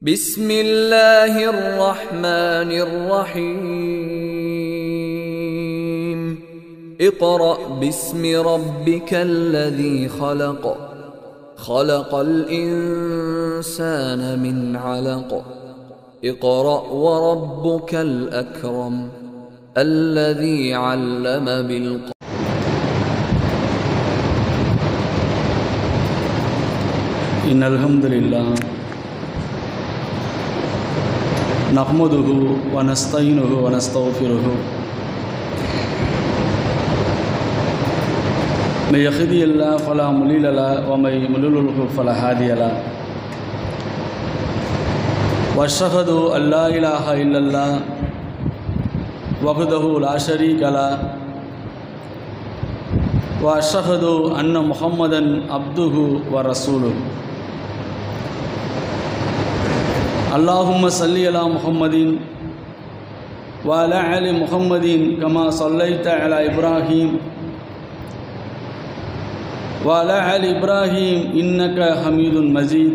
بسم الله الرحمن الرحيم اقرأ باسم ربك الذي خلق خلق الإنسان من علق اقرأ وربك الأكرم الذي علم بالقلم إن الحمد لله نحمده ونستعينه ونستغفره من يهدي الله فلا مضل له ومن يضلل فلا هادي له واشهد ان لا اله الا الله وحده لا شريك له واشهد ان محمدا عبده ورسوله اللهم صل على محمد وعلى ال محمد كما صليت على ابراهيم وعلى ال ابراهيم انك حميد مجيد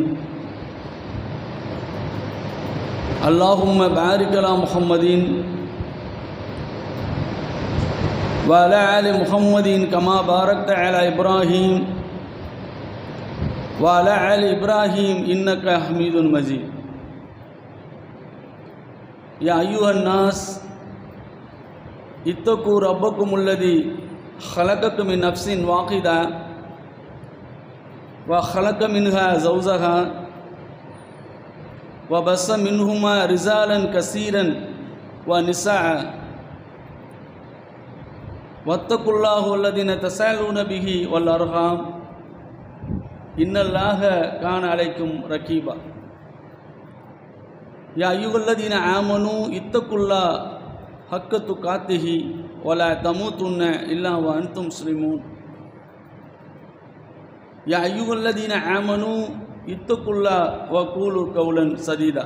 اللهم بارك على محمد وعلى ال محمد كما باركت على ابراهيم وعلى ال ابراهيم انك حميد مجيد يا أيها الناس اتقوا ربكم الذي خلقكم من نفس واحدة وخلق منها زوجها وبث منهما رجالا كثيرا ونساء واتقوا الله الذين تسألون به والأرحام إن الله كان عليكم رقيبا يا أيها الذين آمنوا اتقوا الله حق تقاته ولا تموتن إلا وأنتم مسلمون يا أيها الذين آمنوا اتقوا الله وقولوا قولا سديدا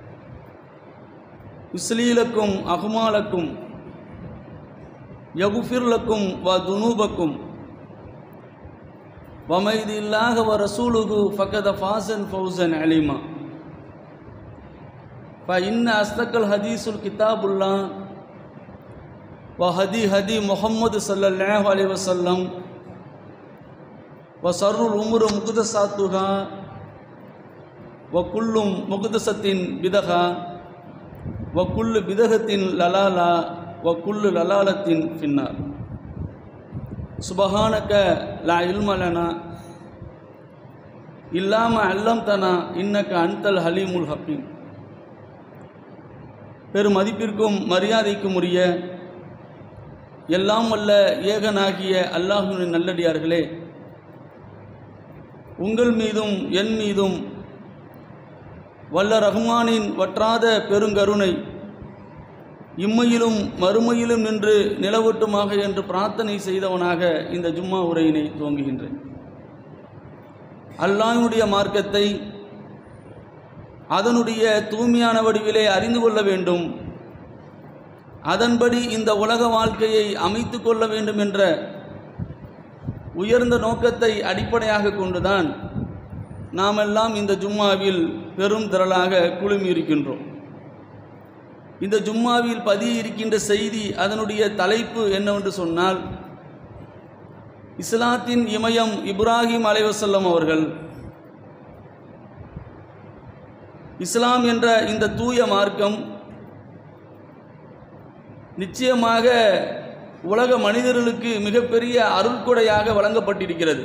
يصلي لكم أعمالكم يغفر لكم وذنوبكم ومن يطع الله ورسوله فقد فاز فوزا عليما فإن أصدق الحديث الكتاب الله وهدي هدي محمد صلى الله عليه وسلم وشر الأمور محدثاتها وكل محدثة بدعة وكل بدعة ضلالة وكل ضلالة في النار سبحانك لا علم لنا إلا ما علمتنا إنك أنت الحليم الحكيم பெரும் மதிப்பிற்கும் மரியாதைக்கும் உரிய எல்லாம் வல்ல ஏகனாகிய அல்லாஹுவின் நல்லடியார்களே உங்கள் மீதும் என் மீதும் வல்ல ரஹ்மானின் வற்றாத பெருங்கருணை இம்மையிலும் மறுமையிலும் நின்று நிலவட்டுமாக என்று பிரார்த்தனை செய்தவனாக இந்த ஜும்மா உரையினை துவங்குகின்றேன் அல்லாஹுடைய மார்க்கத்தை அதனுடைய தூய்மையான வடிவிலே அறிந்து கொள்ள வேண்டும் அதன்படி இந்த உலக வாழ்க்கையை அமைத்து கொள்ள வேண்டும் என்ற உயர்ந்த நோக்கத்தை அடிப்படையாக கொண்டுதான் நாமெல்லாம் இந்த ஜும்மாவில் பெரும் திரளாக குழுமியிருக்கின்றோம் இந்த ஜும்மாவில் பதிய இருக்கின்ற செய்தி அதனுடைய தலைப்பு என்னவென்று சொன்னால் இஸ்லாத்தின் இமயம் இப்ராஹிம் அலைவசல்லம் அவர்கள் இஸ்லாம் என்ற இந்த தூய மார்க்கம் நிச்சயமாக உலக மனிதர்களுக்கு மிகப்பெரிய அருள்கொடையாக வழங்கப்பட்டிருக்கிறது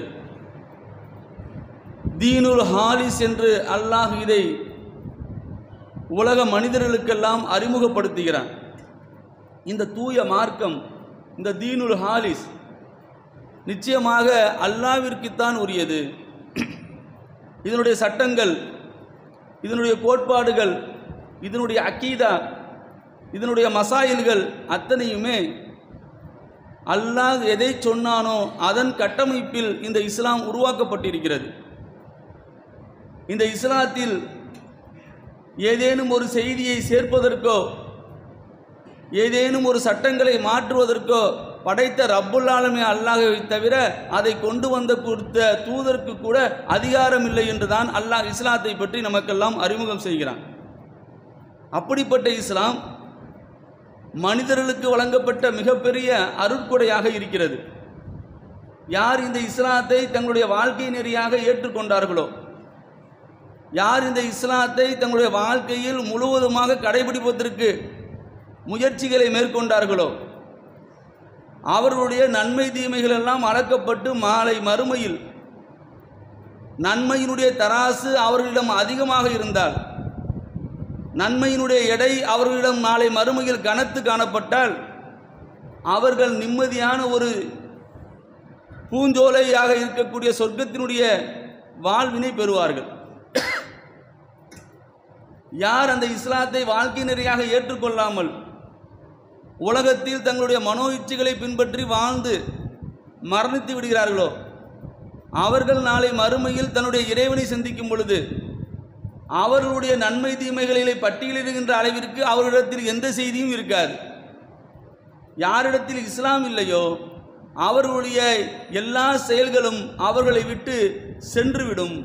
தீனுல் ஹாலிஸ் என்று அல்லாஹ் இதை உலக மனிதர்களுக்கெல்லாம் அறிமுகப்படுத்துகிறான் இந்த தூய மார்க்கம் இந்த தீனுல் ஹாலிஸ் நிச்சயமாக அல்லாவிற்குத்தான் உரியது இதனுடைய சட்டங்கள் இதனுடைய கோட்பாடுகள் இதனுடைய அக்கீதா இதனுடைய மசாயில்கள் அத்தனையுமே அல்லாஹ் எதை சொன்னானோ அதன் கட்டமைப்பில் இந்த இஸ்லாம் உருவாக்கப்பட்டிருக்கிறது இந்த இஸ்லாத்தில் ஏதேனும் ஒரு செய்தியை சேர்ப்பதற்கோ ஏதேனும் ஒரு சட்டங்களை மாற்றுவதற்கோ படைத்த ரப்புல் ஆலமீன் அல்லாஹை தவிர அதை கொண்டு வந்த கொடுத்த தூதருக்கு கூட அதிகாரம் இல்லை என்றுதான் அல்லாஹ் இஸ்லாத்தை பற்றி நமக்கெல்லாம் அறிமுகம் செய்கிறான் அப்படிப்பட்ட இஸ்லாம் மனிதர்களுக்கு வழங்கப்பட்ட மிகப்பெரிய அருட்கொடையாக இருக்கிறது யார் இந்த இஸ்லாத்தை தங்களுடைய வாழ்க்கை நெறியாக ஏற்றுக்கொண்டார்களோ யார் இந்த இஸ்லாத்தை தங்களுடைய வாழ்க்கையில் முழுவதுமாக கடைபிடிப்பதற்கு முயற்சிகளை மேற்கொண்டார்களோ அவர்களுடைய நன்மை தீமைகள் எல்லாம் அளக்கப்பட்டு மாலை மறுமையில் நன்மையினுடைய தராசு அவர்களிடம் அதிகமாக இருந்தால் நன்மையினுடைய எடை அவர்களிடம் நாளை மறுமையில் கனத்து காணப்பட்டால் அவர்கள் நிம்மதியான ஒரு பூஞ்சோலையாக இருக்கக்கூடிய சொர்க்கத்தினுடைய வாழ்வினை பெறுவார்கள் யார் அந்த இஸ்லாத்தை வாழ்க்கை நெறியாக ஏற்றுக்கொள்ளாமல் உலகத்தில் தங்களுடைய மனோ இச்சைகளை பின்பற்றி வாழ்ந்து மரணித்து விடுகிறார்களோ அவர்கள் நாளை மறுமையில் தன்னுடைய இறைவனை சந்திக்கும் பொழுது அவர்களுடைய நன்மை தீமைகளிலே பட்டியலிடுகின்ற அளவிற்கு அவர்களிடத்தில் எந்த செய்தியும் இருக்காது யாரிடத்தில் இஸ்லாம் இல்லையோ அவர்களுடைய எல்லா செயல்களும் அவர்களை விட்டு சென்றுவிடும்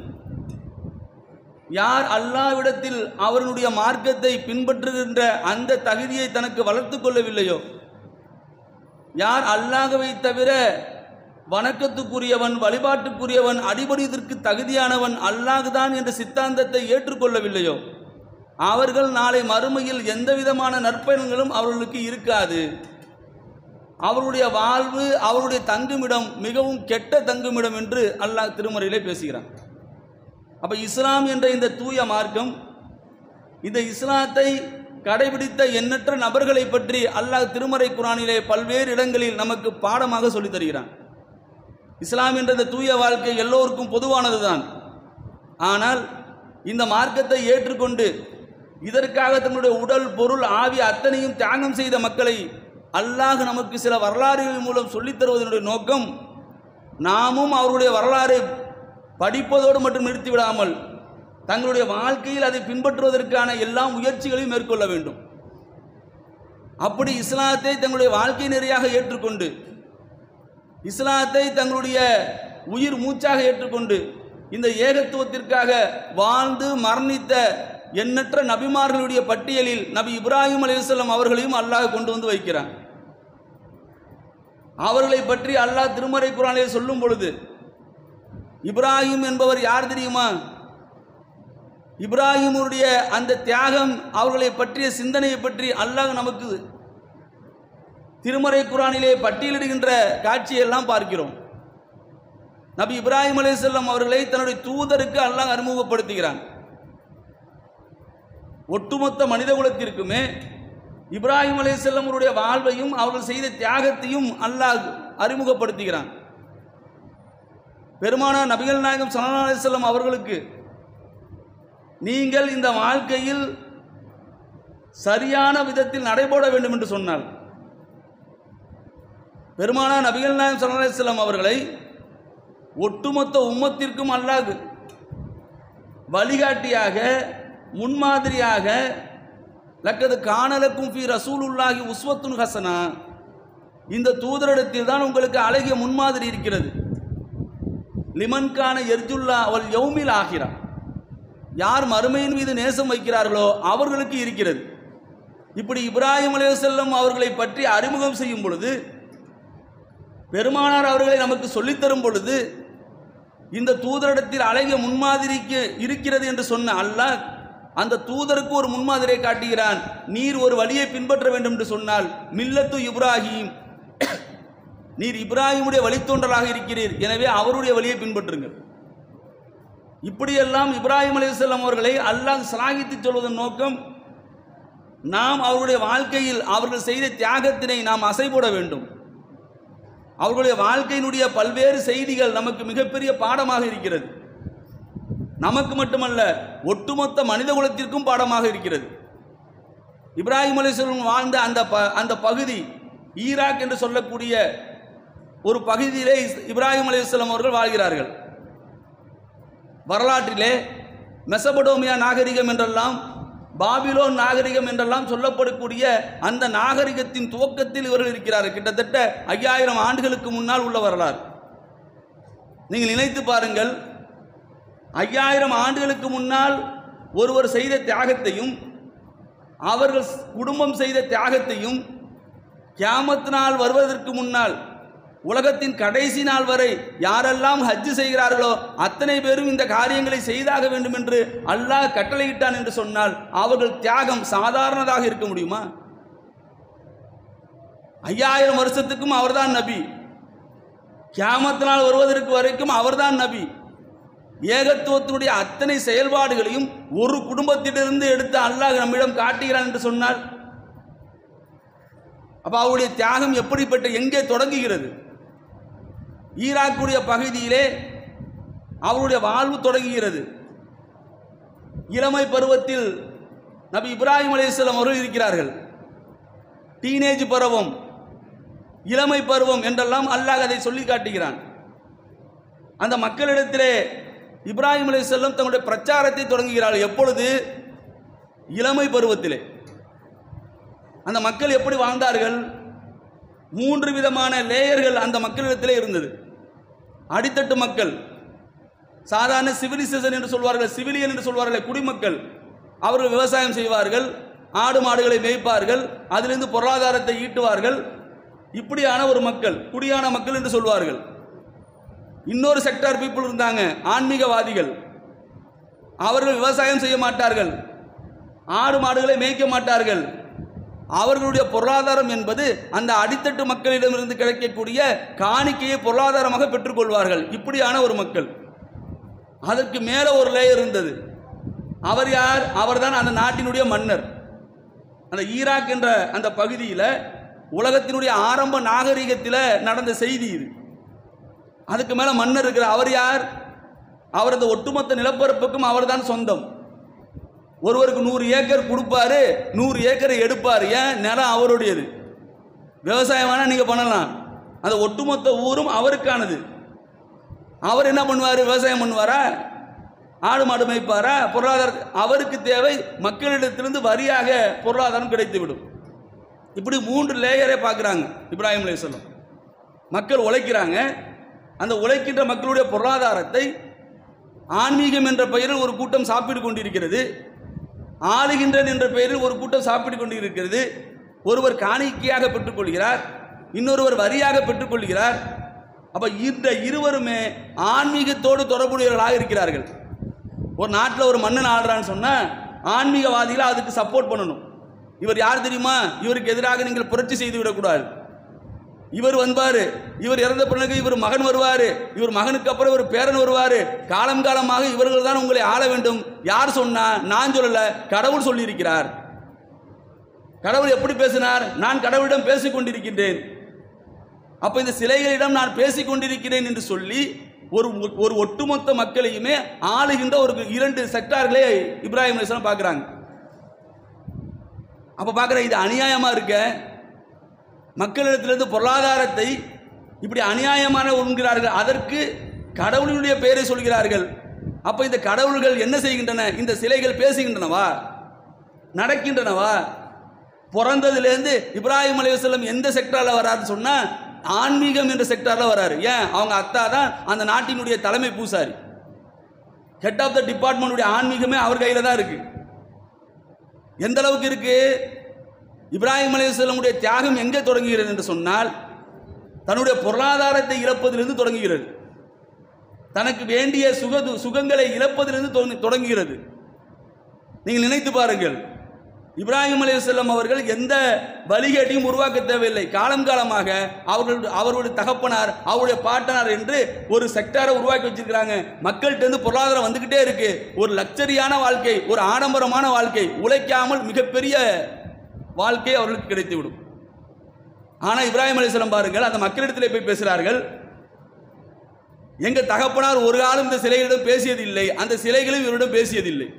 யார் அல்லாவிடத்தில் அவர்களுடைய மார்க்கத்தை பின்பற்றுகின்ற அந்த தகுதியை தனக்கு வளர்த்து கொள்ளவில்லையோ யார் அல்லாஹவை தவிர வணக்கத்துக்குரியவன் வழிபாட்டுக்குரியவன் அடிபடியதற்கு தகுதியானவன் அல்லாஹ்தான் என்ற சித்தாந்தத்தை ஏற்றுக்கொள்ளவில்லையோ அவர்கள் நாளை மறுமையில் எந்த விதமான நற்பயன்களும் அவர்களுக்கு இருக்காது அவருடைய வாழ்வு அவருடைய தங்குமிடம் மிகவும் கெட்ட தங்குமிடம் என்று அல்லாஹ் திருமறையிலே பேசுகிறான் அப்ப இஸ்லாம் என்ற இந்த தூய மார்க்கம் இந்த இஸ்லாத்தை கடைபிடித்த எண்ணற்ற நபர்களை பற்றி அல்லாஹ் திருமறை குரானிலே பல்வேறு இடங்களில் நமக்கு பாடமாக சொல்லித் தருகிறான் இஸ்லாம் என்ற இந்த தூய வாழ்க்கை எல்லோருக்கும் பொதுவானதுதான் ஆனால் இந்த மார்க்கத்தை ஏற்றுக்கொண்டு இதற்காக தன்னுடைய உடல் பொருள் ஆவி அத்தனையும் தியாகம் செய்த மக்களை அல்லாஹ் நமக்கு சில வரலாறுகள் மூலம் சொல்லித் தருவதனுடைய நோக்கம் நாமும் அவருடைய வரலாறை படிப்பதோடு மட்டும் நிறுத்தி விடாமல் தங்களுடைய வாழ்க்கையில் அதை பின்பற்றுவதற்கான எல்லா முயற்சிகளையும் மேற்கொள்ள வேண்டும் அப்படி இஸ்லாத்தை தங்களுடைய வாழ்க்கை நெறியாக ஏற்றுக்கொண்டு இஸ்லாத்தை தங்களுடைய உயிர் மூச்சாக ஏற்றுக்கொண்டு இந்த ஏகத்துவத்திற்காக வாழ்ந்து மரணித்த எண்ணற்ற நபிமார்களுடைய பட்டியலில் நபி இப்ராஹிம் அலைஹிஸ்ஸலாம் அவர்களையும் அல்லாஹ் கொண்டு வந்து வைக்கிறான் அவர்களை பற்றி அல்லாஹ் திருமறை குரானில் சொல்லும் பொழுது இப்ராஹிம் என்பவர் யார் தெரியுமா இப்ராஹிமுடைய அந்த தியாகம் அவர்களை பற்றிய சிந்தனையை பற்றி அல்லாஹ் நமக்கு திருமறை குரானிலே பட்டியலிடுகின்ற காட்சியெல்லாம் பார்க்கிறோம் நபி இப்ராஹிம் அலைஹிஸ்ஸலாம் அவர்களை தன்னுடைய தூதருக்கு அல்லாஹ் அறிமுகப்படுத்துகிறான் ஒட்டுமொத்த மனித குலத்திற்குமே இப்ராஹிம் அலைஹிஸ்ஸலாம் அவருடைய வாழ்வையும் அவர்கள் செய்த தியாகத்தையும் அல்லாஹ் அறிமுகப்படுத்துகிறான் பெருமானா நபிகள் நாயகம் சல்லல்லாஹு அலைஹி வஸல்லம் அவர்களுக்கு நீங்கள் இந்த வாழ்க்கையில் சரியான விதத்தில் நடைபோட வேண்டும் என்று சொன்னால் பெருமானா நபிகள் நாயகம் சல்லல்லாஹு அலைஹி வஸல்லம் அவர்களை ஒட்டுமொத்த உம்மத்திற்கும் அல்லாஹ் வழிகாட்டியாக முன்மாதிரியாக லக்கது காணலுக்கும் ஃபி ரசூலுல்லாஹி உஸ்வத்துன் ஹசனா இந்த தூதரிடத்தில் தான் உங்களுக்கு அழகிய முன்மாதிரி இருக்கிறது லிமன்கான எர்ஜுல்லா அவள் யௌமில் ஆகிறா யார் மறுமையின் மீது நேசம் வைக்கிறார்களோ அவர்களுக்கு இருக்கிறது இப்படி இப்ராஹிம் அலைஹிஸ்ஸலாம் அவர்களை பற்றி அறிமுகம் செய்யும் பொழுது பெருமானார் அவர்களை நமக்கு சொல்லித்தரும் பொழுது இந்த தூதரிடத்தில் அழகிய முன்மாதிரிக்கு இருக்கிறது என்று சொன்ன அல்லாஹ் அந்த தூதருக்கு ஒரு முன்மாதிரியை காட்டுகிறான் நீர் ஒரு வழியை பின்பற்ற வேண்டும் என்று சொன்னால் மில்லத்து இப்ராஹிம் நீர் இப்ராஹிமுடைய வழித்தோன்றலாக இருக்கிறீர் எனவே அவருடைய வழியை பின்பற்றுங்கள் இப்படியெல்லாம் இப்ராஹிம் அலைஹிஸ்ஸலாம் அவர்களை அல்லாஹ் சிலாகித்து சொல்வதன் நோக்கம் நாம் அவருடைய வாழ்க்கையில் அவர்கள் செய்த தியாகத்தினை நாம் அசைபோட வேண்டும் அவர்களுடைய வாழ்க்கையினுடைய பல்வேறு செய்திகள் நமக்கு மிகப்பெரிய பாடமாக இருக்கிறது நமக்கு மட்டுமல்ல ஒட்டுமொத்த மனித குலத்திற்கும் பாடமாக இருக்கிறது இப்ராஹிம் அலிஸ்வலம் வாழ்ந்த அந்த ப அந்த பகுதி ஈராக் என்று சொல்லக்கூடிய ஒரு பகுதியிலே இஸ்- இப்ராஹிம் அலைஹிஸ்ஸலாம் அவர்கள் வாழ்கிறார்கள் வரலாற்றிலே மெசபடோமியா நாகரிகம் என்றெல்லாம் பாபிலோன் நாகரிகம் என்றெல்லாம் சொல்லப்படக்கூடிய அந்த நாகரிகத்தின் துவக்கத்தில் இவர்கள் இருக்கிறார்கள் கிட்டத்தட்ட ஐயாயிரம் ஆண்டுகளுக்கு முன்னால் உள்ள வரலாறு நீங்கள் நினைத்து பாருங்கள் ஐயாயிரம் ஆண்டுகளுக்கு முன்னால் ஒருவர் செய்த தியாகத்தையும் அவர்கள் குடும்பம் செய்த தியாகத்தையும் கியாமத் நாள் வருவதற்கு முன்னால் உலகத்தின் கடைசி நாள் வரை யாரெல்லாம் ஹஜ்ஜு செய்கிறார்களோ அத்தனை பேரும் இந்த காரியங்களை செய்தாக வேண்டும் என்று அல்லாஹ் கட்டளையிட்டான் என்று சொன்னால் அவர்கள் தியாகம் சாதாரணதாக இருக்க முடியுமா ஐயாயிரம் வருஷத்துக்கும் அவர்தான் நபி கியாமத் நாள் வருவதற்கு வரைக்கும் அவர்தான் நபி ஏகத்துவத்தினுடைய அத்தனை செயல்பாடுகளையும் ஒரு குடும்பத்திலிருந்து எடுத்து அல்லாஹ் நம்மிடம் காட்டுகிறான் என்று சொன்னால் அப்ப அவருடைய தியாகம் எப்படிப்பட்ட எங்கே தொடங்குகிறது ஈராக்குடைய பகுதியிலே அவருடைய வாழ்வு தொடங்குகிறது இளமை பருவத்தில் நபி இப்ராஹிம் அலைஹிஸ்ஸலாம் அவர்கள் இருக்கிறார்கள் டீனேஜ் பருவம் இளமை பருவம் என்றெல்லாம் அல்லாஹ் அதை சொல்லி காட்டுகிறான் அந்த மக்களிடத்திலே இப்ராஹிம் அலைஹிஸ்ஸலாம் தங்களுடைய பிரச்சாரத்தை தொடங்குகிறார்கள் எப்பொழுது இளமை பருவத்திலே அந்த மக்கள் எப்படி வாழ்ந்தார்கள் மூன்று விதமான லேயர்கள் அந்த மக்களிடத்திலே இருந்தது அடித்தட்டு மக்கள் சாதாரண சிவிலைசேஷன் என்று சொல்வார்கள் சிவிலியன் என்று சொல்வார்கள் குடிமக்கள் அவர்கள் விவசாயம் செய்வார்கள் ஆடு மாடுகளை மேய்ப்பார்கள் அதிலிருந்து பொருளாதாரத்தை ஈட்டுவார்கள் இப்படியான ஒரு மக்கள் குடியான மக்கள் என்று சொல்வார்கள் இன்னொரு செக்டார் பீப்புள் இருந்தாங்க ஆன்மீகவாதிகள் அவர்கள் விவசாயம் செய்ய மாட்டார்கள் ஆடு மாடுகளை மேய்க்க மாட்டார்கள் அவர்களுடைய பொருளாதாரம் என்பது அந்த அடித்தட்டு மக்களிடமிருந்து கிடைக்கக்கூடிய காணிக்கையை பொருளாதாரமாக பெற்றுக்கொள்வார்கள் இப்படியான ஒரு மக்கள் அதற்கு மேலே ஒரு லேயர் இருந்தது அவர் யார் அவர்தான் அந்த நாட்டினுடைய மன்னர் அந்த ஈராக் என்ற அந்த பகுதியில் உலகத்தினுடைய ஆரம்ப நாகரிகத்தில் நடந்த செய்தி இது அதுக்கு மேலே மன்னர் இருக்கிற அவர் யார் அவர் அந்த ஒட்டுமொத்த நிலப்பரப்புக்கும் அவர்தான் சொந்தம் ஒருவருக்கு நூறு ஏக்கர் கொடுப்பாரு நூறு ஏக்கரை எடுப்பார் ஏன் நிலம் அவருடையது விவசாயம் வேணால் நீங்கள் பண்ணலாம் அந்த ஒட்டுமொத்த ஊரும் அவருக்கானது அவர் என்ன பண்ணுவார் விவசாயம் பண்ணுவாரா ஆடு மாடு மேய்ப்பாரா பொருளாதார அவருக்கு தேவை மக்களிடத்திலிருந்து வரியாக பொருளாதாரம் கிடைத்துவிடும் இப்படி மூன்று லேயரை பார்க்குறாங்க இப்ராஹிம் அலைஹிஸ்ஸலாம் மக்கள் உழைக்கிறாங்க அந்த உழைக்கின்ற மக்களுடைய பொருளாதாரத்தை ஆன்மீகம் என்ற பெயரில் ஒரு கூட்டம் சாப்பிட்டு கொண்டிருக்கிறது ஆளுகின்றன் என்ற பெயரில் ஒரு கூட்டம் சாப்பிட்டு கொண்டிருக்கிறது ஒருவர் காணிக்கையாக பெற்றுக்கொள்கிறார் இன்னொருவர் வரியாக பெற்றுக்கொள்கிறார் அப்ப இந்த இருவருமே ஆன்மீகத்தோடு தொடர்புடையவர்களாக இருக்கிறார்கள் ஒரு நாட்டில் ஒரு மன்னன் ஆடுறான்னு சொன்னா ஆன்மீகவாதிகளை அதுக்கு சப்போர்ட் பண்ணணும் இவர் யார் தெரியுமா இவருக்கு எதிராக நீங்கள் புரட்சி செய்து விடக்கூடாது இவர் வந்தாரு இவர் இறந்த பிறகு இவர் மகன் வருவார் இவர் மகனுக்கு அப்புறம் இவர் பேரன் வருவார் காலம் காலமாக இவர்கள் தான் உங்களை ஆள வேண்டும் யார் சொன்னா நான் சொல்லல கடவுள் சொல்லியிருக்கிறார் கடவுள் எப்படி பேசினார் நான் கடவுளிடம் பேசிக் கொண்டிருக்கின்றேன் அப்ப இந்த சிலைகளிடம் நான் பேசிக் கொண்டிருக்கிறேன் என்று சொல்லி ஒரு ஒரு ஒட்டுமொத்த மக்களையுமே ஆளுகின்ற ஒரு இரண்டு செக்டார்களே இப்ராஹிம் அலிஸ்லாம் பார்க்குறாங்க அப்ப பார்க்குற இது அநியாயமா இருக்க மக்களிடத்திலிருந்து பொருளாதாரத்தை இப்படி அநியாயமான உண்கிறார்கள் அதற்கு கடவுளுடைய பெயரை சொல்கிறார்கள் அப்ப இந்த கடவுள்கள் என்ன செய்கின்றன இந்த சிலைகள் பேசுகின்றனவா நடக்கின்றனவா பிறந்ததுலேருந்து இப்ராஹிம் அலைவசல்லம் எந்த செக்டாரில் வராருன்னு சொன்னா ஆன்மீகம் என்ற செக்டாரில் வராரு ஏன் அவங்க அத்தா தான் அந்த நாட்டினுடைய தலைமை பூசாரி ஹெட் ஆஃப் த டிபார்ட்மெண்ட்டுடைய ஆன்மீகமே அவர் கையில் தான் இருக்கு எந்த அளவுக்கு இருக்கு இப்ராஹிம் அலைஹிஸ்ஸலாமுடைய தியாகம் எங்கே தொடங்குகிறது என்று சொன்னால் தன்னுடைய பொருளாதாரத்தை இழப்பதிலிருந்து தொடங்குகிறது தனக்கு வேண்டிய சுக சுகங்களை இழப்பதிலிருந்து தொடங்கு- தொடங்குகிறது நீங்கள் நினைத்து பாருங்கள் இப்ராஹிம் அலைஹிஸ்ஸலாம் அவர்கள் எந்த வழிகேட்டையும் உருவாக்க தேவையில்லை காலம் காலமாக அவர்கள் அவருடைய தகப்பனார் அவருடைய பாட்டனார் என்று ஒரு செக்டாரை உருவாக்கி வச்சிருக்கிறாங்க மக்கள்கிட்ட இருந்து பொருளாதாரம் வந்துகிட்டே இருக்கு ஒரு லக்ஸரியான வாழ்க்கை ஒரு ஆடம்பரமான வாழ்க்கை உழைக்காமல் மிகப்பெரிய வாழ்க்கை அவர்களுக்கு கிடைத்துவிடும் ஆனா இப்ராஹிம் அலைஹிஸ்ஸலாம் பாருங்கள் அந்த மக்களிடத்திலே போய் பேசுகிறார்கள் எங்க தகப்பனார் ஒரு காலம் இந்த சிலைகளிடம் பேசியதில்லை அந்த சிலைகளும் இவரிடம் பேசியதில்லை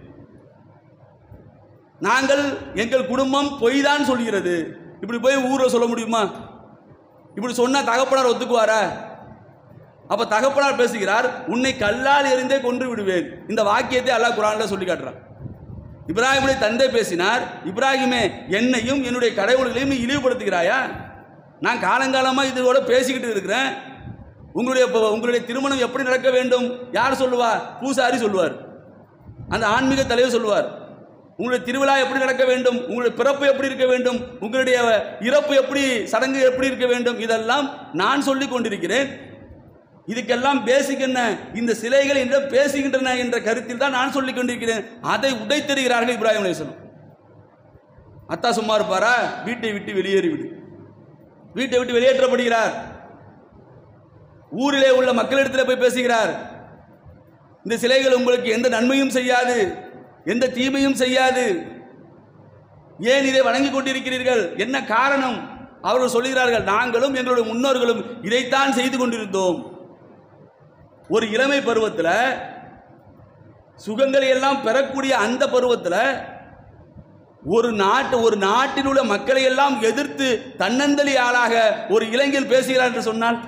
நாங்கள் எங்கள் குடும்பம் பொய் தான் சொல்கிறது இப்படி போய் ஊரில் சொல்ல முடியுமா இப்படி சொன்னா தகப்பனார் ஒத்துக்குவாரா அப்ப தகப்பனார் பேசுகிறார் உன்னை கல்லால் எறிந்தே கொன்று விடுவேன் இந்த வாக்கியத்தை அல்லாஹ் குரான்ல சொல்லி காட்டுறான் இப்ராஹிமுடைய தந்தை பேசினார் இப்ராஹிமே என்னையும் என்னுடைய கடவுள்களையும் நீ இழிவுபடுத்துகிறாயா நான் காலங்காலமாக இதோட பேசிக்கிட்டு இருக்கிறேன் உங்களுடைய இப்ப- உங்களுடைய திருமணம் எப்படி நடக்க வேண்டும் யார் சொல்லுவா பூசாரி சொல்லுவார் அந்த ஆன்மீக தலைவர் சொல்லுவார் உங்களுடைய திருவிழா எப்படி நடக்க வேண்டும் உங்களுடைய பிறப்பு எப்படி இருக்க வேண்டும் உங்களுடைய இறப்பு எப்படி சடங்கு எப்படி இருக்க வேண்டும் இதெல்லாம் நான் சொல்லிக் கொண்டிருக்கிறேன் இதுக்கெல்லாம் பேசிக் என்ன இந்த சிலைகள் என்ன பேசுகின்றன என்ற கருத்தில் தான் நான் சொல்லிக் கொண்டிருக்கிறேன் அதை உடைத்தெறிகிறார்கள் இப்ராஹிம் அலைஹிஸ்ஸலாம் அத்தா சும்மா இருப்பாரா வீட்டை விட்டு வெளியேறி விடு வீட்டை விட்டு வெளியேற்றப்படுகிறார் ஊரிலே உள்ள மக்களிடத்தில் போய் பேசுகிறார் இந்த சிலைகள் உங்களுக்கு எந்த நன்மையும் செய்யாது எந்த தீமையும் செய்யாது ஏன் இதை வணங்கிக் கொண்டிருக்கிறீர்கள் என்ன காரணம் அவர்கள் சொல்கிறார்கள் நாங்களும் எங்களுடைய முன்னோர்களும் இதைத்தான் செய்து கொண்டிருந்தோம் ஒரு இளமை பருவத்தில் சுகங்களை எல்லாம் பெறக்கூடிய அந்த பருவத்தில் ஒரு நாட்டு ஒரு நாட்டில் உள்ள மக்களை எல்லாம் எதிர்த்து தன்னந்தலி ஆளாக ஒரு இளைஞன் பேசுகிறார் என்று சொன்னால்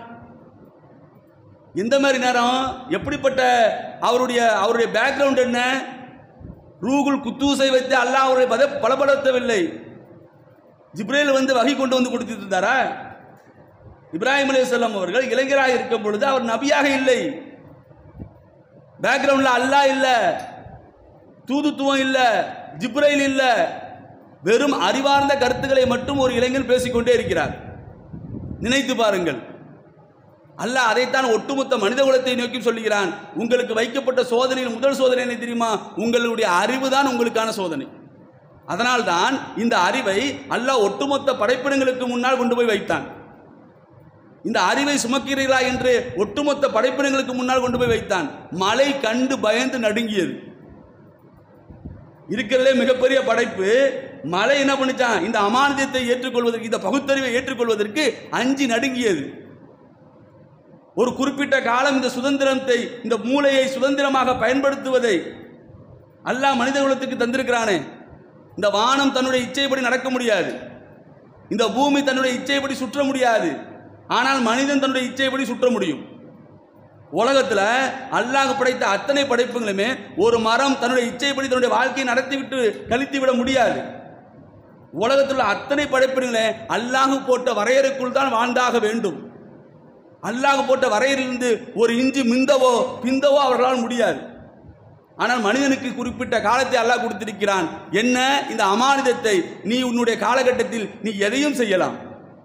எந்த மாதிரி நேரம் எப்படிப்பட்ட அவருடைய அவருடைய பேக்ரவுண்ட் என்ன ரூகுல் குத்தூசை வைத்து அல்லாஹ் அவருடைய பத பலப்படுத்தவில்லை ஜிப்ரேல் வந்து வகை கொண்டு வந்து கொடுத்துட்டு இருந்தாரா இப்ராஹிம் அலைஹிஸ்ஸலாம் அவர்கள் இளைஞராக இருக்கும் பொழுது அவர் நபியாக இல்லை பேக்ரவுண்ட்ல அல்லாஹ் இல்ல தூதுத்துவம் இல்ல ஜிப்ரைல் இல்ல வெறும் அறிவார்ந்த கருத்துக்களை மட்டும் ஒரு இளைஞன் பேசிக்கொண்டே இருக்கிறார் நினைத்து பாருங்கள் அல்லாஹ் அதைத்தான் ஒட்டுமொத்த மனித குலத்தை நோக்கி சொல்லுகிறான் உங்களுக்கு வைக்கப்பட்ட சோதனையில் முதல் சோதனை என்ன தெரியுமா உங்களுடைய அறிவு தான் உங்களுக்கான சோதனை அதனால்தான் இந்த அறிவை அல்லாஹ் ஒட்டுமொத்த படைப்பினங்களுக்கு முன்னால் கொண்டு போய் வைத்தான் இந்த அறிவை சுமக்கிறீர்களா என்று ஒட்டுமொத்த படைப்பினங்களுக்கு முன்னால் கொண்டு போய் வைத்தான் மலை கண்டு பயந்து நடுங்கியது இருக்கிறதுலே மிகப்பெரிய படைப்பு மலை என்ன பண்ணுச்சான் இந்த அமானியத்தை ஏற்றுக்கொள்வதற்கு இந்த பகுத்தறிவை ஏற்றுக்கொள்வதற்கு அஞ்சி நடுங்கியது ஒரு குறிப்பிட்ட காலம் இந்த சுதந்திரத்தை இந்த மூளையை சுதந்திரமாக பயன்படுத்துவதை அல்லாஹ் மனித குலத்துக்கு தந்திருக்கிறானே இந்த வானம் தன்னுடைய இச்சைப்படி நடக்க முடியாது இந்த பூமி தன்னுடைய இச்சைப்படி சுற்ற முடியாது ஆனால் மனிதன் தன்னுடைய இச்சைப்படி சுற்ற முடியும் உலகத்தில் அல்லாஹ் படைத்த அத்தனை படைப்புகளுமே ஒரு மரம் தன்னுடைய இச்சைப்படி தன்னுடைய வாழ்க்கையை நடத்திவிட்டு கழித்து விட முடியாது உலகத்தில் உள்ள அத்தனை படைப்புகளே அல்லாஹ் போட்ட வரையறைக்குள் தான் வாழ்ந்தாக வேண்டும் அல்லாஹ் போட்ட வரையறையிலிருந்து ஒரு இஞ்சி மிந்தவோ பிந்தவோ அவர்களால் முடியாது ஆனால் மனிதனுக்கு குறிப்பிட்ட காலத்தை அல்லாஹ் கொடுத்திருக்கிறான் என்ன இந்த அமானிதத்தை நீ உன்னுடைய காலகட்டத்தில் நீ எதையும் செய்யலாம்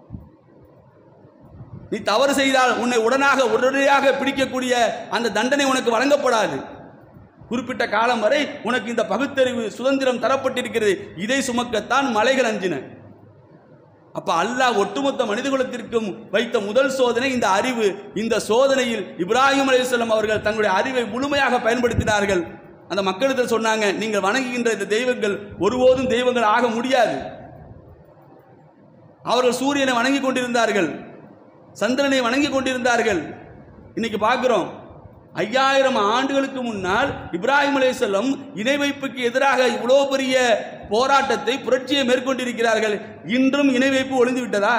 நீ தவறு செய்தால் உன்னை உடனாக உடனடியாக பிடிக்கக்கூடிய அந்த தண்டனை உனக்கு வழங்கப்படாது குறிப்பிட்ட காலம் வரை உனக்கு இந்த பகுத்தறிவு சுதந்திரம் தரப்பட்டிருக்கிறது இதை சுமக்கத்தான் மலைகள் அஞ்சின அப்ப அல்லாஹ் ஒட்டுமொத்த மனிதகுலத்திற்கும் வைத்த முதல் சோதனை இந்த அறிவு இந்த சோதனையில் இப்ராஹிம் அலைஹிஸ்ஸலாம் அவர்கள் தங்களுடைய அறிவை முழுமையாக பயன்படுத்தினார்கள் அந்த மக்களிடத்தில் சொன்னாங்க நீங்கள் வணங்குகின்ற இந்த தெய்வங்கள் ஒருபோதும் தெய்வங்கள் ஆக முடியாது அவர்கள் சூரியனை வணங்கி கொண்டிருந்தார்கள் சந்திரனை வணங்கி கொண்டிருந்தார்கள் இன்னைக்கு பார்க்கிறோம் ஐயாயிரம் ஆண்டுகளுக்கு முன்னால் இப்ராஹிம் அலைஹிஸ்ஸலாம் இணை வைப்புக்கு எதிராக இவ்வளோ பெரிய போராட்டத்தை புரட்சியை மேற்கொண்டிருக்கிறார்கள் இன்றும் இணை வைப்பு ஒளிந்து விட்டதா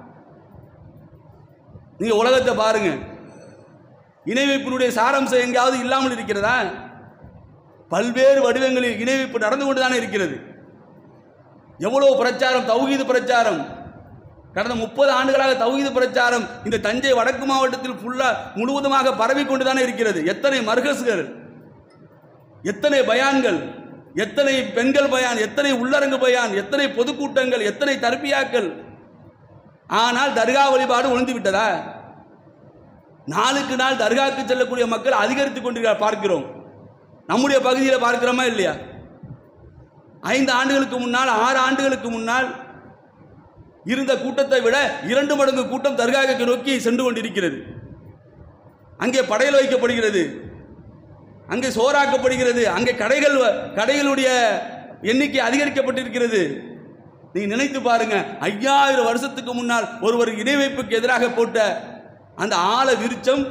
நீங்க உலகத்தை பாருங்க இணை வைப்பினுடைய சாராம்சம் எங்கேயாவது இல்லாமல் இருக்கிறதா பல்வேறு வடிவங்களில் இணை வைப்பு நடந்து கொண்டுதானே இருக்கிறது எவ்வளவு பிரச்சாரம் தௌஹீது பிரச்சாரம் கடந்த முப்பது ஆண்டுகளாக தௌஹீது பிரச்சாரம் இந்த தஞ்சை வடக்கு மாவட்டத்தில் ஃபுல்லா முழுவதுமாக பரவி கொண்டுதானே இருக்கிறது எத்தனை மர்கஸ்கள் எத்தனை பயான்கள் எத்தனை பெண்கள் பயான் எத்தனை உள்ளரங்கு பயான் எத்தனை பொதுக்கூட்டங்கள் எத்தனை தர்பியாக்கள் ஆனால் தர்கா வழிபாடு ஒளிந்து விட்டதா நாளுக்கு நாள் தர்காவுக்கு செல்லக்கூடிய மக்கள் அதிகரித்துக் கொண்டிருக்கிறார் பார்க்கிறோம் நம்முடைய பகுதியில் பார்க்கிறோமா இல்லையா ஐந்து ஆண்டுகளுக்கு முன்னால் ஆறு ஆண்டுகளுக்கு முன்னால் இருந்த கூட்டத்தை விட இரண்டு மடங்கு கூட்டம் தர்காவுக்கு நோக்கி சென்று கொண்டிருக்கிறது அங்கே படையல் வைக்கப்படுகிறது அங்கே சோறாக்கப்படுகிறது அங்கே கடைகள் வ- கடைகளுடைய எண்ணிக்கை அதிகரிக்கப்பட்டிருக்கிறது நீங்க நினைத்து பாருங்க ஐயாயிரம் வருஷத்துக்கு முன்னால் ஒருவர் இணை வைப்புக்கு எதிராக போட்ட அந்த ஆழ விருச்சம்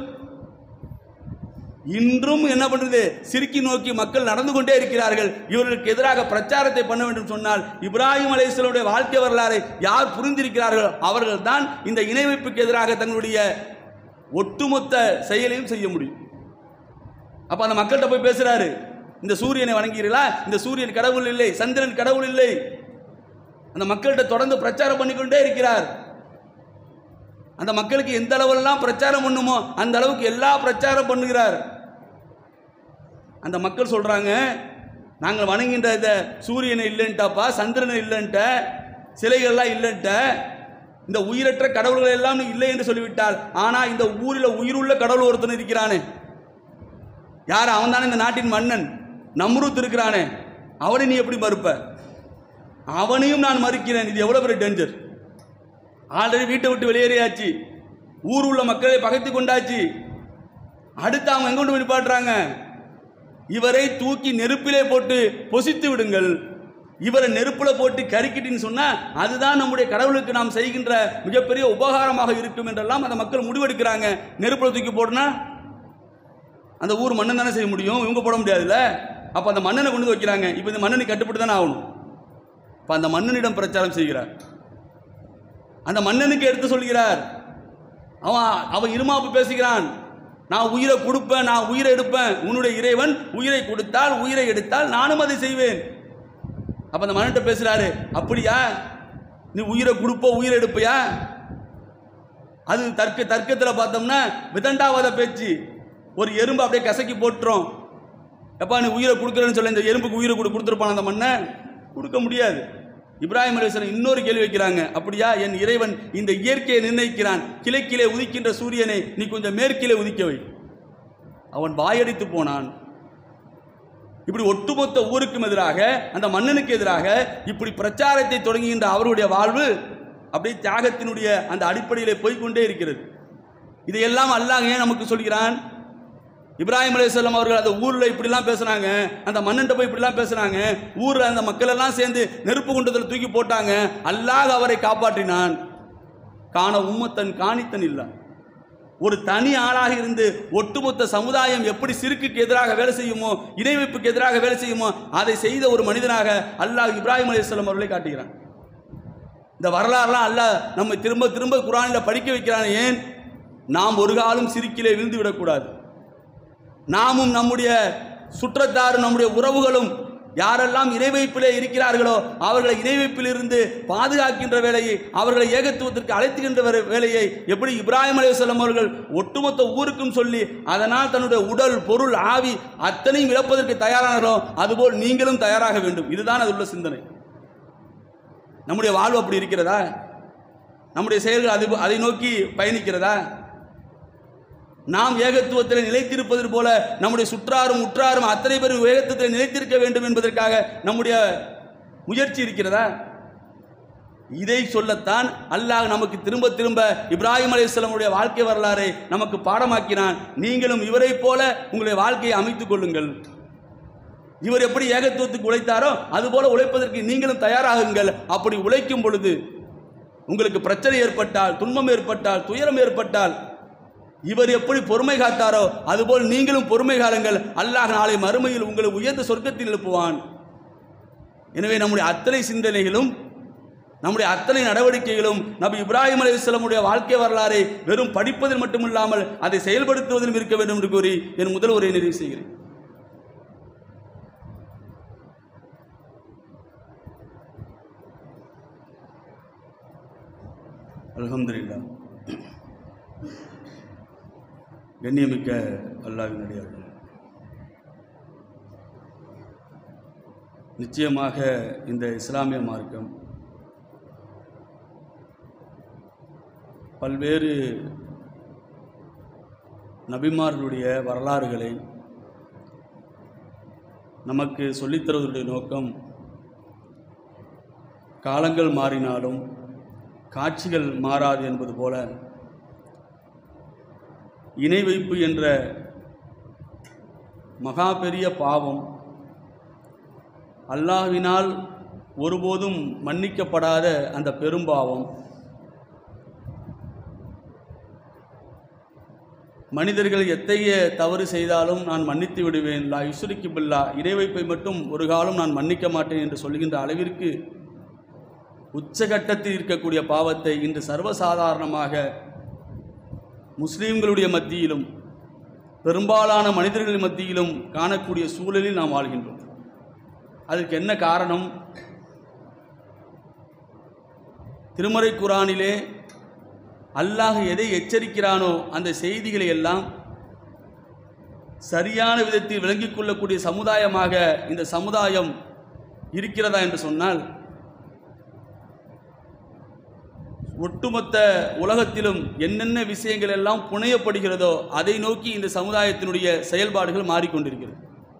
இன்றும் என்ன பண்றது சிறுக்கி நோக்கி மக்கள் நடந்து கொண்டே இருக்கிறார்கள் இவர்களுக்கு எதிராக பிரச்சாரத்தை பண்ண வேண்டும் சொன்னால் இப்ராஹிம் அலைஹிஸ்ஸலாமுடைய வாழ்க்கை வரலாறை யார் புரிந்திருக்கிறார்களோ அவர்கள் தான் இந்த இணை வைப்புக்கு எதிராக தங்களுடைய ஒட்டுமொத்த செயலையும் செய்ய முடியும் அப்ப அந்த மக்கள்கிட்ட போய் பேசுறாரு இந்த சூரியனை வணங்குகிறீர்களா இந்த சூரியன் கடவுள் இல்லை சந்திரன் கடவுள் இல்லை அந்த மக்கள்கிட்ட தொடர்ந்து பிரச்சாரம் பண்ணிக்கொண்டே இருக்கிறார் அந்த மக்களுக்கு எந்த அளவெல்லாம் பிரச்சாரம் பண்ணுமோ அந்த அளவுக்கு எல்லா பிரச்சாரம் பண்ணுகிறார் அந்த மக்கள் சொல்றாங்க நாங்கள் வணங்குகின்ற இந்த சூரியனை இல்லைன்ட்டாப்பா சந்திரனை இல்லைன்ட்ட சிலைகள்லாம் இல்லைன்ட்ட இந்த உயிரற்ற கடவுள்கள் எல்லாம் நீ இல்லை என்று சொல்லிவிட்டால் ஆனா இந்த ஊரில் உயிருள்ள கடவுள் ஒருத்தன் இருக்கிறானே யார் அவன் தானே இந்த நாட்டின் மன்னன் நம்ருத் இருக்கிறானே அவனை நீ எப்படி மறுப்ப அவனையும் நான் மறுக்கிறேன் இது எவ்வளவு பெரிய டேஞ்சர் ஆல்ரெடி வீட்டை விட்டு வெளியேறியாச்சு ஊர் உள்ள மக்களை பகைத்து கொண்டாச்சு அடுத்து அவங்க எங்க கொண்டு போய் நிப்பாட்டுறாங்க இவரை தூக்கி நெருப்பிலே போட்டு பொசித்து விடுங்கள் இவரை நெருப்புல போட்டு கருக்கிட்டின்னு சொன்னா அதுதான் நம்முடைய கடவுளுக்கு நாம் செய்கின்ற மிகப்பெரிய உபகாரமாக இருக்கும் என்றெல்லாம் அந்த மக்கள் முடிவெடுக்கிறாங்க நெருப்புல தூக்கி போடுனா அந்த ஊர் மன்னன் தானே செய்ய முடியும் இவங்க போட முடியாதுல்ல அப்ப அந்த மன்னனை கொண்டு வந்து வைக்கிறாங்க இப்போ இந்த மன்னனுக்கு கட்டுப்பட்டு தானே ஆகணும் அப்ப அந்த மன்னனிடம் பிரச்சாரம் செய்கிறார் அந்த மன்னனுக்கு எடுத்து சொல்கிறார் அவன் அவன் இருமாப்பு பேசுகிறான் நான் உயிரை கொடுப்பேன் நான் உயிரை எடுப்பேன் உன்னுடைய இறைவன் உயிரை கொடுத்தால் உயிரை எடுத்தால் நானும் அதை செய்வேன் அப்ப அந்த மன்னன்ட்ட பேசுறாரு அப்படியா நீ உயிரை கொடுப்ப உயிரை எடுப்பையா அது தர்க்க தர்க்கத்தில் பார்த்தோம்னா விதண்டாவாத பேச்சு ஒரு எறும்பு அப்படியே கசக்கி போட்டுரும் எப்பா நீ உயிரை கொடுக்குறேன்னு சொல்ல இந்த எறும்புக்கு உயிரை கொடு கொடுத்துருப்பான் அந்த மண்ணை கொடுக்க முடியாது இப்ராஹிம் அலிஸ்லாம் இன்னொரு கேள்வி வைக்கிறாங்க அப்படியா என் இறைவன் இந்த இயற்கையை நிர்ணயிக்கிறான் கிழக்கிலே உதிக்கின்ற சூரியனை நீ கொஞ்சம் மேற்கிலே உதிக்க வை அவன் வாயடித்து போனான் இப்படி ஒட்டுமொத்த ஊருக்கும் எதிராக அந்த மன்னனுக்கு எதிராக இப்படி பிரச்சாரத்தை தொடங்குகின்ற அவருடைய வாழ்வு அப்படியே தியாகத்தினுடைய அந்த அடிப்படையிலே போய்க்கொண்டே இருக்கிறது இதையெல்லாம் அல்லாஹ் ஏன் நமக்கு சொல்கிறான் இப்ராஹிம் அலைஹிஸ்ஸலாம் அவர்கள் அந்த ஊரில் இப்படிலாம் பேசுனாங்க அந்த மன்னன்ட்ட போய் இப்படிலாம் பேசுனாங்க ஊரில் அந்த மக்கள் எல்லாம் சேர்ந்து நெருப்பு குண்டத்தில் தூக்கி போட்டாங்க அல்லாஹ் அவரை காப்பாற்றினான் காண உம்மத்தன் காணித்தன் இல்ல ஒரு தனி ஆளாக இருந்து ஒட்டுமொத்த சமுதாயம் எப்படி சிறுக்குக்கு எதிராக வேலை செய்யுமோ இணை வைப்புக்கு எதிராக வேலை செய்யுமோ அதை செய்த ஒரு மனிதனாக அல்லாஹ் இப்ராஹிம் அலைஹிஸ்ஸலாம் அவர்களை காட்டுகிறான் இந்த வரலாறுலாம் அல்லாஹ் நம்ம திரும்ப திரும்ப குரானில் படிக்க வைக்கிறான் ஏன் நாம் ஒரு காலம் சிரிக்கிலே விழுந்து விடக்கூடாது நாமும் நம்முடைய சுற்றத்தாரும் நம்முடைய உறவுகளும் யாரெல்லாம் இணைவைப்பிலே இருக்கிறார்களோ அவர்களை இணைவைப்பிலிருந்து பாதுகாக்கின்ற வேலையை அவர்களை ஏகத்துவத்திற்கு அழைத்துகின்ற வே- வேலையை எப்படி இப்ராஹிம் அலைஹிஸ்ஸலாம் அவர்கள் ஒட்டுமொத்த ஊருக்கும் சொல்லி அதனால் தன்னுடைய உடல் பொருள் ஆவி அத்தனையும் இழப்பதற்கு தயாரானார்களோ அதுபோல் நீங்களும் தயாராக வேண்டும் இதுதான் அது உள்ள சிந்தனை நம்முடைய வாழ்வு அப்படி இருக்கிறதா நம்முடைய செயல்கள் அது அதை நோக்கி பயணிக்கிறதா நாம் ஏகத்துவத்தில் நிலைத்திருப்பது போல நம்முடைய சுற்றாரும் உற்றாரும் அத்தனை பேரும் ஏகத்துவத்தில் நிலைத்திருக்க வேண்டும் என்பதற்காக நம்முடைய முயற்சி இருக்கிறதா இதை சொல்லத்தான் அல்லாஹ் நமக்கு திரும்ப திரும்ப இப்ராஹிம் அலைஹிஸ்ஸலாமுடைய வாழ்க்கை வரலாறை நமக்கு பாடமாக்கினான் நீங்களும் இவரைப் போல உங்களுடைய வாழ்க்கையை அமைத்துக் கொள்ளுங்கள் இவர் எப்படி ஏகத்துவத்துக்கு உழைத்தாரோ அதுபோல உழைப்பதற்கு நீங்களும் தயாராகுங்கள் அப்படி உழைக்கும் பொழுது உங்களுக்கு பிரச்சனை ஏற்பட்டால் துன்பம் ஏற்பட்டால் துயரம் ஏற்பட்டால் இவர் எப்படி பொறுமை காத்தாரோ அதுபோல் நீங்களும் பொறுமை காருங்கள் அல்லாஹ் நாளை மறுமையில் உங்களை உயர்ந்த சொர்க்கத்தில் எழுப்புவான் எனவே நம்முடைய அத்தனை சிந்தனைகளும் நம்முடைய அத்தனை நடவடிக்கைகளும் நபி இப்ராஹிம் அலைஹிஸ்ஸலாமுடைய வாழ்க்கை வரலாறை வெறும் படிப்பதில் மட்டுமில்லாமல் அதை செயல்படுத்துவதிலும் இருக்க வேண்டும் என்று கூறி என் முதல் உரையை நிறைவு செய்கிறேன் அல்ஹம்துலில்லாஹ் கண்ணியமிக்க அல்லாவின் அடியார்கள் நிச்சயமாக இந்த இஸ்லாமிய மார்க்கம் பல்வேறு நபிமார்களுடைய வரலாறுகளை நமக்கு சொல்லித்தருவதுடைய நோக்கம் காலங்கள் மாறினாலும் காட்சிகள் மாறாது என்பது போல இணை வைப்பு என்ற மகா பெரிய பாவம் அல்லாஹ்வினால் ஒருபோதும் மன்னிக்கப்படாத அந்த பெரும்பாவம் மனிதர்கள் எத்தகைய தவறு செய்தாலும் நான் மன்னித்து விடுவேன் லா யுஸ்ரிக்கு பில்லா இணை வைப்பை மட்டும் ஒரு காலம் நான் மன்னிக்க மாட்டேன் என்று சொல்லுகின்ற அளவிற்கு உச்சகட்டத்தில் இருக்கக்கூடிய பாவத்தை இன்று சர்வசாதாரணமாக முஸ்லீம்களுடைய மத்தியிலும் பெரும்பாலான மனிதர்கள் மத்தியிலும் காணக்கூடிய சூழலில் நாம் வாழ்கின்றோம் அதற்கு என்ன காரணம் திருமறை குரானிலே அல்லாஹ் எதை எச்சரிக்கிறானோ அந்த செய்திகளை எல்லாம் சரியான விதத்தில் விளங்கிக் கொள்ளக்கூடிய சமுதாயமாக இந்த சமுதாயம் இருக்கிறதா என்று சொன்னால் ஒட்டுமொத்த உலகத்திலும் என்னென்ன விஷயங்கள் எல்லாம் புனையப்படுகிறதோ அதை நோக்கி இந்த சமுதாயத்தினுடைய செயல்பாடுகள் மாறிக்கொண்டிருக்கிறது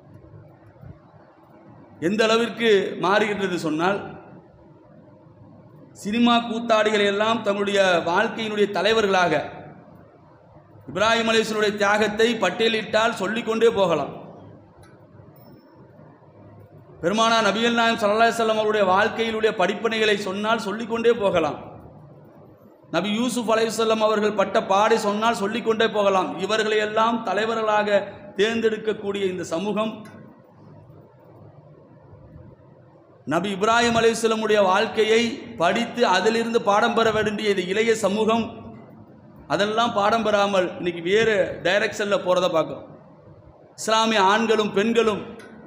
எந்த அளவிற்கு மாறுகின்றது சொன்னால் சினிமா கூத்தாடிகள் எல்லாம் தங்களுடைய வாழ்க்கையினுடைய தலைவர்களாக இப்ராஹிம் அலிஸ்வனுடைய தியாகத்தை பட்டியலிட்டால் சொல்லிக்கொண்டே போகலாம் பெருமானா நபிகள் நாயம் சல்லா செல்லம் அவருடைய வாழ்க்கையிலுடைய படிப்பனைகளை சொன்னால் சொல்லிக்கொண்டே போகலாம் நபி யூசுப் அலைவசல்லம் அவர்கள் பட்ட பாடை சொன்னால் சொல்லிக்கொண்டே போகலாம் இவர்களை எல்லாம் தலைவர்களாக தேர்ந்தெடுக்கக்கூடிய இந்த சமூகம் நபி இப்ராஹிம் அலைவசல்லமுடைய வாழ்க்கையை படித்து அதிலிருந்து பாடம் பெற வேண்டிய இந்த இளைய சமூகம் அதெல்லாம் பாடம் பெறாமல் இன்னைக்கு வேறு டைரக்ஷனில் போகிறத பார்க்குறோம் இஸ்லாமிய ஆண்களும் பெண்களும்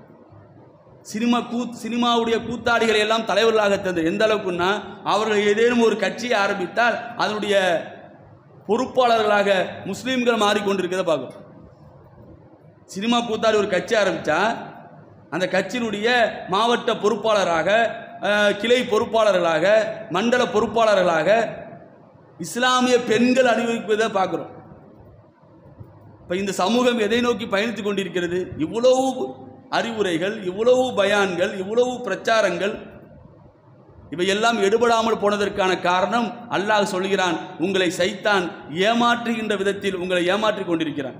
சினிமா கூத் சினிமாவுடைய கூத்தாடிகளை எல்லாம் தலைவர்களாக தந்தது எந்த அளவுக்குன்னா அவர்கள் ஏதேனும் ஒரு கட்சியை ஆரம்பித்தால் அதனுடைய பொறுப்பாளர்களாக முஸ்லீம்கள் மாறிக்கொண்டிருக்கிறத பார்க்கும் சினிமா கூத்தாடி ஒரு கட்சி ஆரம்பித்தா அந்த கட்சியினுடைய மாவட்ட பொறுப்பாளராக அஹ், கிளை பொறுப்பாளர்களாக மண்டல பொறுப்பாளர்களாக இஸ்லாமிய பெண்கள் அணிவிப்பதை பார்க்குறோம் இப்போ இந்த சமூகம் எதை நோக்கி பயணித்துக் கொண்டிருக்கிறது இவ்வளவு அறிவுரைகள் இவ்வளவு பயான்கள் இவ்வளவு பிரச்சாரங்கள் இவையெல்லாம் எடுபடாமல் போனதற்கான காரணம் அல்லாஹ் சொல்கிறான் உங்களை சைத்தான் ஏமாற்றுகின்ற விதத்தில் உங்களை ஏமாற்றிக் கொண்டிருக்கிறான்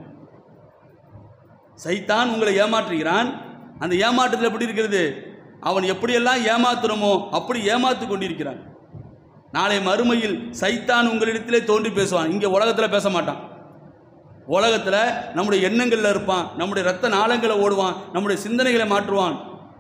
சைத்தான் உங்களை ஏமாற்றுகிறான் அந்த ஏமாற்றத்தில் எப்படி இருக்கிறது அவன் எப்படியெல்லாம் ஏமாத்துறமோ அப்படி ஏமாத்து கொண்டிருக்கிறான் நாளை மறுமையில் சைத்தான் உங்களிடத்திலே தோன்றி பேசுவான் இங்கே உலகத்தில் பேச மாட்டான் உலகத்தில் நம்முடைய எண்ணங்களில் இருப்பான் நம்முடைய ரத்த நாளங்களை ஓடுவான் நம்முடைய சிந்தனைகளை மாற்றுவான்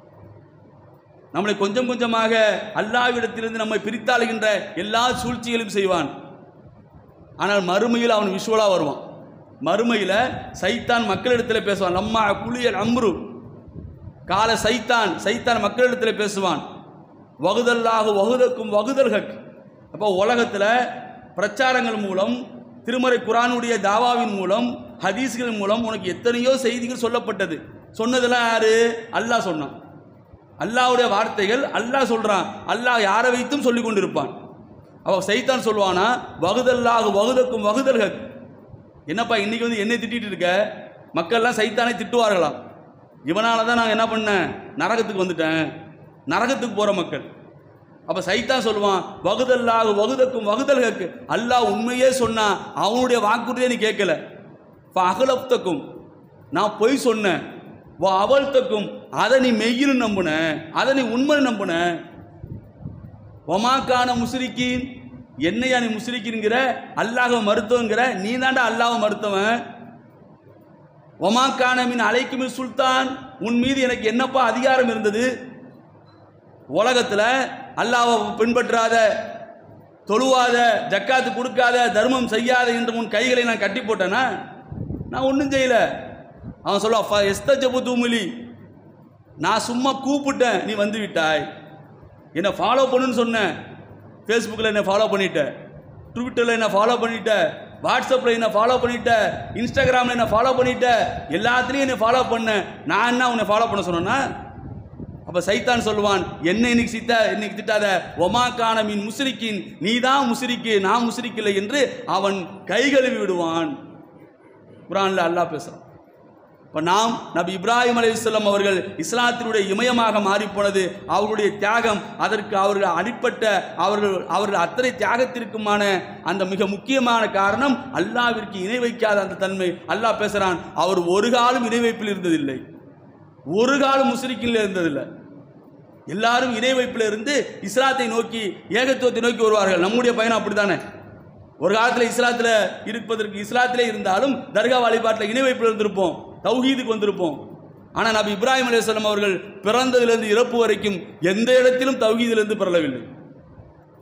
நம்மளை கொஞ்சம் கொஞ்சமாக அல்லாவிடத்திலிருந்து நம்மை பிரித்தாளுகின்ற எல்லா சூழ்ச்சிகளையும் செய்வான் ஆனால் மறுமையில் அவன் விஷுவலாக வருவான் மறுமையில் சைத்தான் மக்களிடத்தில் பேசுவான் லம்மா குளியல் அம்ரு கால சைத்தான் சைத்தான் மக்களிடத்தில் பேசுவான் வகுதல்லாக வகுதக்கும் வகுதல் ஹக் அப்போ உலகத்தில் பிரச்சாரங்கள் மூலம் திருமறை குரானுடைய தாவாவின் மூலம் ஹதீஸ்கள் மூலம் உனக்கு எத்தனையோ செய்திகள் சொல்லப்பட்டது சொன்னதெல்லாம் யாரு அல்லாஹ் சொன்னான் அல்லாஹ்வுடைய வார்த்தைகள் அல்லாஹ் சொல்றான் அல்லாஹ் யாரை வைத்தும் சொல்லி கொண்டிருப்பான் அவ சைத்தான் சொல்லுவானா வகுதல்லாக வகுதக்கும் வகுதல் ஹக் என்னப்பா இன்னைக்கு வந்து என்னை திட்டிட்டு இருக்க மக்கள்லாம் சைத்தானை திட்டுவார்களாம் இவனால தான் நான் என்ன பண்ணேன் நரகத்துக்கு வந்துட்டேன் நரகத்துக்கு போகிற மக்கள் அப்போ சைத்தான் சொல்லுவான் வகுதல்லாக வகுதக்கும் வகுதல் ஹக்கு அல்லாஹ் உண்மையே சொன்னா அவனுடைய வாக்குறுதியை நீ கேட்கல இப்போ அகலப்தக்கும் நான் பொய் சொன்னேன் வா அவள்தக்கும் அதை நீ மெய்யின்னு நம்புன அதை நீ உண்மை நம்புன ஒமாக்கான முஸ்ரிக்கின் என்னையா நீ முஸ்ரிக்கின்கிற அல்லாஹ் மருத்துவங்கிற நீ தாண்டா அல்லாஹ் மருத்துவன் ஒமாக்கான மின் அலைக்குமின் சுல்தான் உன் மீது எனக்கு என்னப்பா அதிகாரம் இருந்தது உலகத்தில் அல்லாவை பின்பற்றாத தொழுவாத ஜக்காத்து கொடுக்காத தர்மம் செய்யாத என்று உன் கைகளை நான் கட்டி போட்டேனா நான் ஒன்றும் செய்யல அவன் சொல்லுவா எஸ்தஜபு தூமுலி நான் சும்மா கூப்பிட்டேன் நீ வந்து விட்டாய் என்னை ஃபாலோ பண்ணுன்னு சொன்னேன் ஃபேஸ்புக்கில் என்னை ஃபாலோ பண்ணிட்ட ட்விட்டரில் என்ன ஃபாலோ பண்ணிட்ட வாட்ஸ்அப்பில் என்ன ஃபாலோ பண்ணிட்ட இன்ஸ்டாகிராமில் என்ன ஃபாலோ பண்ணிட்ட எல்லாத்துலேயும் என்னை ஃபாலோ பண்ண நான் என்ன உன்னை ஃபாலோ பண்ண சொன்னேன்னா அப்போ சைத்தான் சொல்லுவான் என்ன இன்னைக்கு சித்த இன்னைக்கு திட்டாத ஒமாக்கான மீன் முசிரிக்கின் நீ தான் முசிரிக்கு நான் முசிரிக்கலை என்று அவன் கை கழுவி விடுவான் குரானில் அல்லாஹ் பேசுகிறான் இப்போ நாம் நபி இப்ராஹிம் அலைஹிஸ்ஸலாம் அவர்கள் இஸ்லாத்தினுடைய இமயமாக மாறிப்போனது அவர்களுடைய தியாகம் அதற்கு அவர்கள் அடிப்பட்ட அவர்கள் அவர்கள் அத்தனை தியாகத்திற்குமான அந்த மிக முக்கியமான காரணம் அல்லாவிற்கு இணை வைக்காத அந்த தன்மை அல்லாஹ் பேசுகிறான் அவர் ஒரு காலம் இணை வைப்பில் இருந்ததில்லை ஒரு காலம் முஸ்லிக்கில் இருந்ததில்லை எல்லாரும் இணை வைப்பில் இருந்து இஸ்லாத்தை நோக்கி ஏகத்துவத்தை நோக்கி வருவார்கள் நம்முடைய பயணம் அப்படித்தானே ஒரு காலத்தில் இஸ்லாத்தில் இருப்பதற்கு இஸ்லாத்திலே இருந்தாலும் தர்கா வழிபாட்டில் இணை வைப்பில் இருந்திருப்போம் தௌஹீதுக்கு வந்திருப்போம் ஆனால் நபி இப்ராஹிம் அலையாம் அவர்கள் பிறந்ததிலிருந்து இறப்பு வரைக்கும் எந்த இடத்திலும் தௌஹீதிலிருந்து பிறளவில்லை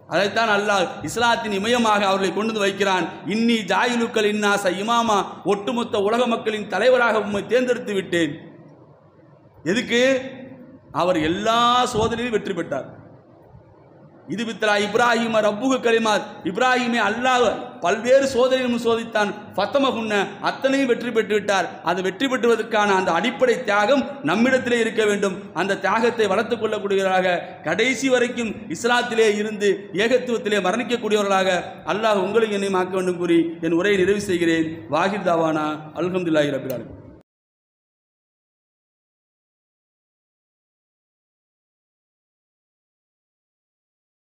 அதைத்தான் அல்லாஹ் இஸ்லாத்தின் இமயமாக அவர்களை கொண்டு வந்து வைக்கிறான் இன்னி ஜாயிலுக்கள் இன்னாச இமாமா ஒட்டுமொத்த உலக மக்களின் தலைவராக உம்மை தேர்ந்தெடுத்து விட்டேன் எதுக்கு அவர் எல்லா சோதனையிலும் வெற்றி பெற்றார் இது வித்தலா இப்ராஹிம ரப்புகு கலிமாத் இப்ராஹிமை அல்லாஹ் பல்வேறு சோதனைகளும் சோதித்தான் ஃபத்தமகுன்ன அத்தனையும் வெற்றி பெற்று விட்டார் அது வெற்றி பெற்றுவதற்கான அந்த அடிப்படை தியாகம் நம்மிடத்திலே இருக்க வேண்டும் அந்த தியாகத்தை வளர்த்துக் கொள்ளக்கூடியவர்களாக கடைசி வரைக்கும் இஸ்லாத்திலே இருந்து ஏகத்துவத்திலே மரணிக்கக்கூடியவர்களாக அல்லாஹ் உங்களை என்னையும் ஆக்க வேண்டும் கூறி என் உரையை நிறைவு செய்கிறேன் வாஹிர் தாவானா அல்ஹம்துல்லாஹி ரபில் ஆலமீன்